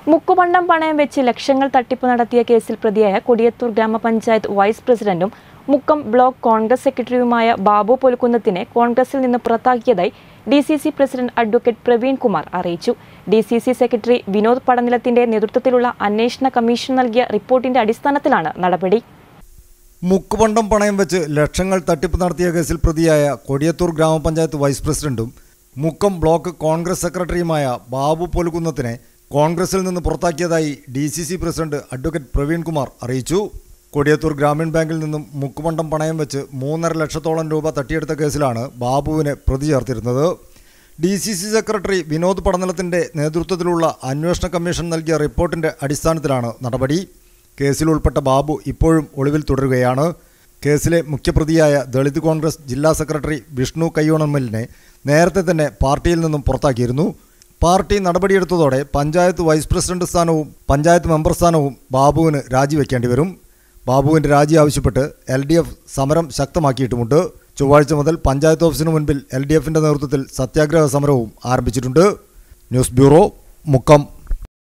മുക്കുപണ്ടം പണയം വെച്ച് ലക്ഷങ്ങൾ തട്ടിപ്പ് നടത്തിയ കേസിൽ പ്രതിയായ കൊടിയത്തൂർ ഗ്രാമപഞ്ചായത്ത് വൈസ് പ്രസിഡന്റും മുക്കം ബ്ലോക്ക് കോൺഗ്രസ് സെക്രട്ടറിയുമായ ബാബു പൊലുക്കുന്നത്തിനെ കോൺഗ്രസിൽ നിന്ന് പുറത്താക്കിയതായി D C C president advocate Praveen Kumar അറിയിച്ചു D C C secretary Vinod പടനിലത്തിന്റെ നേതൃത്വത്തിലുള്ള അന്വേഷണ കമ്മീഷൻ നൽകിയ റിപ്പോർട്ടിന്റെ അടിസ്ഥാനത്തിലാണ് നടപടി മുക്കുപണ്ടം പണയം വെച്ച് ലക്ഷങ്ങൾ തട്ടിപ്പ് നടത്തിയ കേസിൽ പ്രതിയായ കൊടിയത്തൂർ ഗ്രാമപഞ്ചായത്ത് വൈസ് പ്രസിഡന്റും മുക്കം ബ്ലോക്ക് കോൺഗ്രസ് സെക്രട്ടറിയുമായ ബാബു പൊലുകുന്നത്തിനെ കോൺഗ്രസിൽ നിന്ന് പുറത്താക്കിയതായി D C C president advocate Praveen Kumar അറിയിച്ചു കൊടിയത്തൂർ ഗ്രാമീൺ ബാങ്കിൽ നിന്നും മുക്കുപണ്ടം പണയം വെച്ച് മൂന്നര ലക്ഷത്തോളം രൂപ തട്ടിയെടുത്ത കേസിലാണ് ബാബുവിനെ പ്രതി ചേർത്തിരുന്നത് D C C secretary Vinod പടനിലത്തിൻ്റെ നേതൃത്വത്തിലുള്ള അന്വേഷണ കമ്മീഷൻ നൽകിയ റിപ്പോർട്ടിൻ്റെ അടിസ്ഥാനത്തിലാണ് നടപടി കേസിൽ ഉൾപ്പെട്ട ബാബു ഇപ്പോഴും ഒളിവിൽ തുടരുകയാണ് കേസിലെ മുഖ്യപ്രതിയായ ദളിത് കോൺഗ്രസ് ജില്ലാ സെക്രട്ടറി വിഷ്ണു കയ്യോണമ്മലിനെ നേരത്തെ തന്നെ പാർട്ടിയിൽ നിന്നും പുറത്താക്കിയിരുന്നു പാർട്ടി നടപടിയെടുത്തതോടെ പഞ്ചായത്ത് വൈസ് പ്രസിഡന്റ് സ്ഥാനവും പഞ്ചായത്ത് മെമ്പർ സ്ഥാനവും ബാബുവിന് രാജിവെക്കേണ്ടി വരും ബാബുവിൻ്റെ രാജി ആവശ്യപ്പെട്ട് എൽ ഡി എഫ് സമരം ശക്തമാക്കിയിട്ടുമുണ്ട് ചൊവ്വാഴ്ച മുതൽ പഞ്ചായത്ത് ഓഫീസിന് മുൻപിൽ എൽ ഡി എഫിൻ്റെ നേതൃത്വത്തിൽ സത്യാഗ്രഹ സമരവും ആരംഭിച്ചിട്ടുണ്ട് ന്യൂസ് ബ്യൂറോ മുക്കം